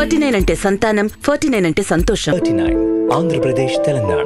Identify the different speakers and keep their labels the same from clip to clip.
Speaker 1: Forty nine అంటే సంతానం forty nine అంటే సంతోషం
Speaker 2: థర్టీ నైన్ ఆంధ్రప్రదేశ్ తెలంగాణ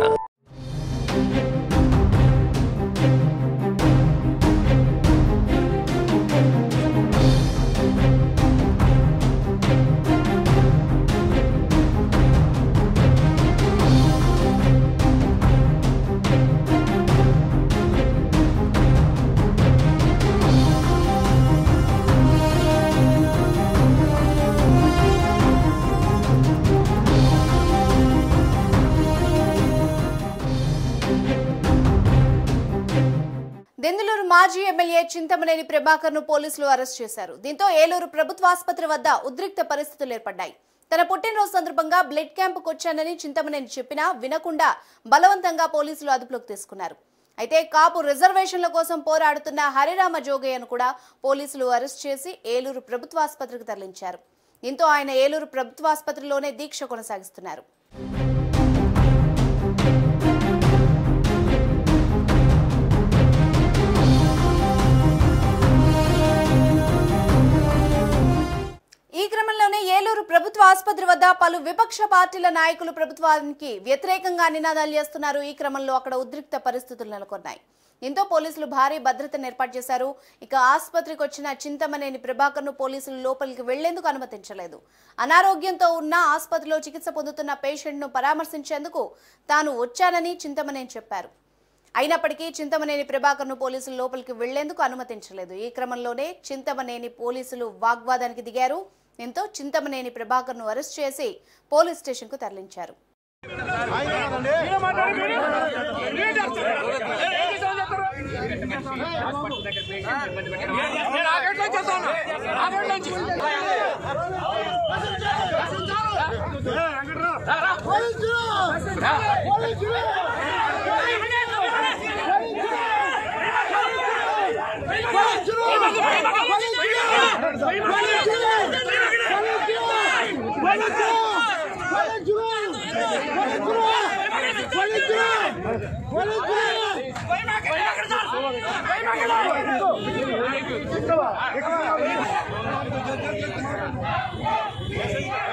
Speaker 3: దెందులూరు మాజీ ఎమ్మెల్యే చింతమనేని ప్రభాకర్ ను పోలీసులు అరెస్ట్ చేశారు దీంతో ఏలూరు ప్రభుత్వ ఆసుపత్రి వద్ద ఉద్రిక్త పరిస్థితులు ఏర్పడ్డాయి తన పుట్టినరోజు సందర్భంగా బ్లడ్ క్యాంపుకు వచ్చానని చింతమనేని చెప్పినా వినకుండా బలవంతంగా పోలీసులు అదుపులోకి తీసుకున్నారు అయితే కాపు రిజర్వేషన్ల కోసం పోరాడుతున్న హరిరామ జోగయ్యను కూడా పోలీసులు అరెస్ట్ చేసి ఏలూరు ప్రభుత్వ ఆసుపత్రికి తరలించారు దీంతో ఆయన ఏలూరు ప్రభుత్వ ఆసుపత్రిలోనే దీక్ష కొనసాగిస్తున్నారు ఈ క్రమంలోనే ఏలూరు ప్రభుత్వ ఆసుపత్రి వద్ద పలు విపక్ష పార్టీల నాయకులు ప్రభుత్వానికి వ్యతిరేకంగా నినాదాలు చేస్తున్నారు ఈ క్రమంలో అక్కడ ఉద్రిక్త పరిస్థితులు నెలకొన్నాయి దీంతో పోలీసులు భారీ భద్రతను ఏర్పాటు చేశారు ఇక ఆసుపత్రికి వచ్చిన చింతమనేని ప్రభాకర్ ను పోలీసులు లోపలికి వెళ్లేందుకు అనుమతించలేదు అనారోగ్యంతో ఉన్న ఆసుపత్రిలో చికిత్స పొందుతున్న పేషెంట్ ను పరామర్శించేందుకు తాను వచ్చానని చింతమనేని చెప్పారు అయినప్పటికీ చింతమనేని ప్రభాకర్ ను పోలీసులు లోపలికి వెళ్లేందుకు అనుమతించలేదు ఈ క్రమంలోనే చింతమనేని పోలీసులు వాగ్వాదానికి దిగారు దీంతో చింతమనేని ప్రభాకర్ ను అరెస్ట్ చేసి పోలీస్ స్టేషన్ కు తరలించారు
Speaker 4: Police!